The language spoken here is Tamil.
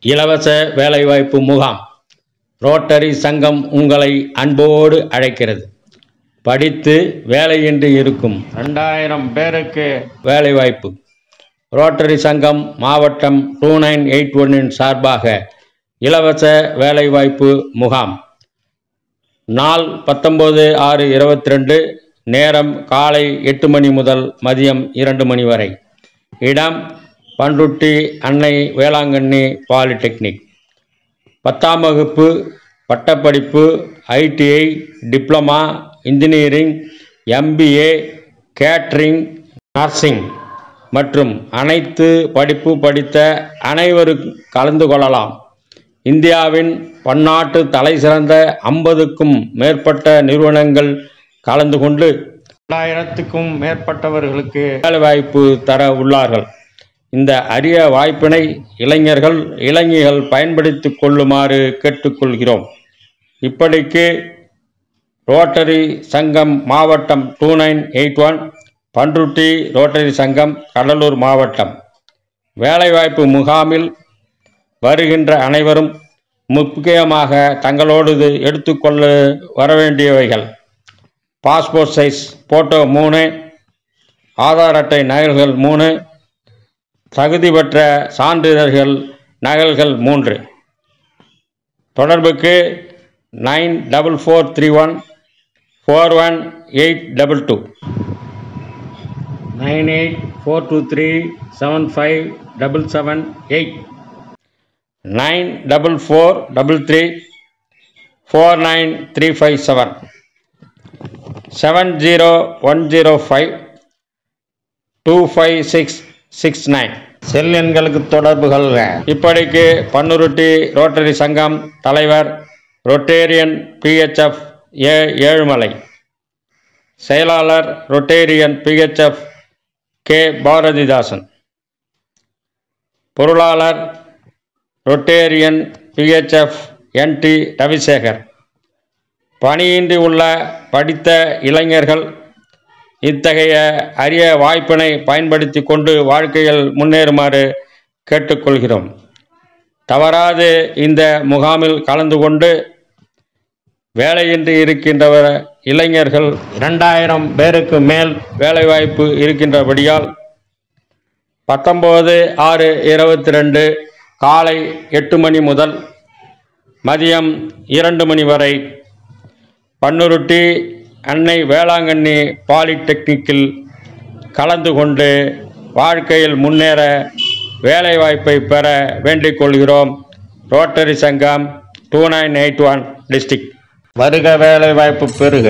இலவச வேலைவாய்ப்பு முகாம் ரோட்டரி சங்கம் உங்களை அன்போடு அழைக்கிறது படித்து வேலையின்றி இருக்கும் ரெண்டாயிரம் பேருக்கு வேலைவாய்ப்பு ரோட்டரி சங்கம் மாவட்டம் டூ நைன் எயிட் ஒன்னின் சார்பாக இலவச வேலைவாய்ப்பு முகாம் நாள் பத்தொம்போது ஆறு இருபத்தி ரெண்டு நேரம் காலை எட்டு மணி முதல் மதியம் இரண்டு மணி வரை இடம் பண்ருட்டி அன்னை வேளாங்கண்ணி பாலிடெக்னிக் பத்தாம் வகுப்பு பட்டப்படிப்பு ITI diploma engineering MBA catering nursing மற்றும் அனைத்து படிப்பு படித்த அனைவரும் கலந்து கொள்ளலாம் இந்தியாவின் பன்னாட்டு தலைசிறந்த ஐம்பதுக்கும் மேற்பட்ட நிறுவனங்கள் கலந்து கொண்டு ரெண்டாயிரத்துக்கும் மேற்பட்டவர்களுக்கு வேலைவாய்ப்பு தர உள்ளார்கள் இந்த அரிய வாய்ப்பினை இளைஞர்கள் இளைஞர்கள் பயன்படுத்திக் கொள்ளுமாறு கேட்டுக்கொள்கிறோம் இப்படிக்கு ரோட்டரி சங்கம் மாவட்டம் two nine eight one Panruti rotary சங்கம் கடலூர் மாவட்டம் வேலைவாய்ப்பு முகாமில் வருகின்ற அனைவரும் முக்கியமாக தங்களோடு எடுத்துக்கொள்ள வரவேண்டியவைகள் பாஸ்போர்ட் சைஸ் ஃபோட்டோ மூணு ஆதார் அட்டை நகல்கள் மூணு தகுதி பெற்ற சான்றிதழ்கள் நகல்கள் மூன்று தொடர்புக்கு nine double four three one four one eight double two nine eight four two three seven five double seven eight nine double four double three four nine three five seven seven zero one zero five two five six six nine cell எண்களுக்கு தொடர்புகள் இப்படிக்கு பன்னுருட்டி ரோட்டரி சங்கம் தலைவர் ரொட்டேரியன் பிஹெச்எஃப் ஏ ஏழுமலை செயலாளர் ரொட்டேரியன் பிஹெச்எஃப் கே பாரதிதாசன் பொருளாளர் Rotarian PHF N T Ravisekar பணியின்றி உள்ள படித்த இளைஞர்கள் இத்தகைய அரிய வாய்ப்பினை பயன்படுத்தி கொண்டு வாழ்க்கையில் முன்னேறுமாறு கேட்டுக்கொள்கிறோம் தவறாது இந்த முகாமில் கலந்து கொண்டு வேலையின்றி இருக்கின்றவர் இளைஞர்கள் இரண்டாயிரம் பேருக்கு மேல் வேலைவாய்ப்பு இருக்கின்றபடியால் பத்தொம்போது ஆறு இருபத்தி ரெண்டு காலை எட்டு மணி முதல் மதியம் இரண்டு மணி வரை பன்னுருட்டி அன்னை வேளாங்கண்ணி பாலிடெக்னிக்கில் கலந்து கொண்டு வாழ்க்கையில் முன்னேற வேலைவாய்ப்பை பெற வேண்டிக் கொள்கிறோம் ரோட்டரி சங்கம் two nine eight one district வருக வேலைவாய்ப்பு பெறுக